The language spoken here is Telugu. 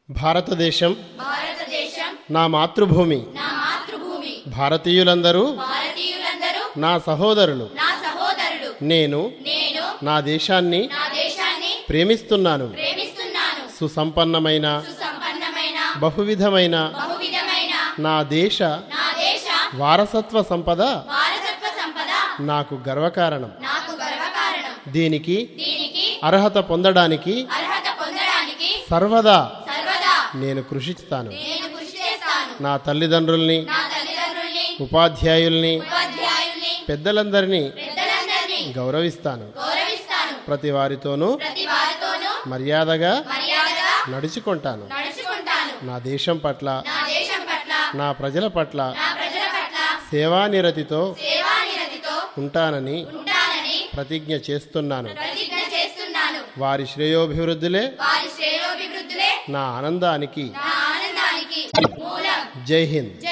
భారతదేశం భారతదేశం నా మాతృభూమి నా మాతృభూమి భారతీయులందరూ భారతీయులందరూ నా సహోదరులు నా సహోదరుడు నేను నేను నా దేశాన్ని నా దేశాన్ని ప్రేమిస్తున్నాను ప్రేమిస్తున్నాను సుసంపన్నమైన సుసంపన్నమైన బహువిధమైన బహువిధమైన నా దేశ నా దేశ వారసత్వ సంపద వారసత్వ సంపద నాకు గర్వకారణం నాకు గర్వకారణం దీనికి దీనికి అర్హత పొందడానికి అర్హత పొందడానికి సర్వదా సర్వదా నేను కృషిస్తాను నేను కృషి చేస్తాను నా తల్లిదండ్రుల్ని నా తల్లిదండ్రుల్ని ఉపాధ్యాయుల్ని ఉపాధ్యాయుల్ని పెద్దలందరినీ పెద్దలందరినీ గౌరవిస్తాను గౌరవిస్తాను ప్రతి వారితోనూ ప్రతి వారితోనూ మర్యాదగా మర్యాదగా నడుచుకుంటాను నడుచుకుంటాను నా దేశం పట్ల నా దేశం పట్ల నా ప్రజల పట్ల నా ప్రజల పట్ల సేవానిరతితో సేవానిరతితో ఉంటానని ఉంటానని ప్రతిజ్ఞ చేస్తున్నాను ప్రతిజ్ఞ చేస్తున్నాను వారి శ్రేయోభివృద్ధులే వారి శ్రేయోభివృద్ధులే నా ఆనందానికి నా ఆనందానికి మూలం జై హింద్ జై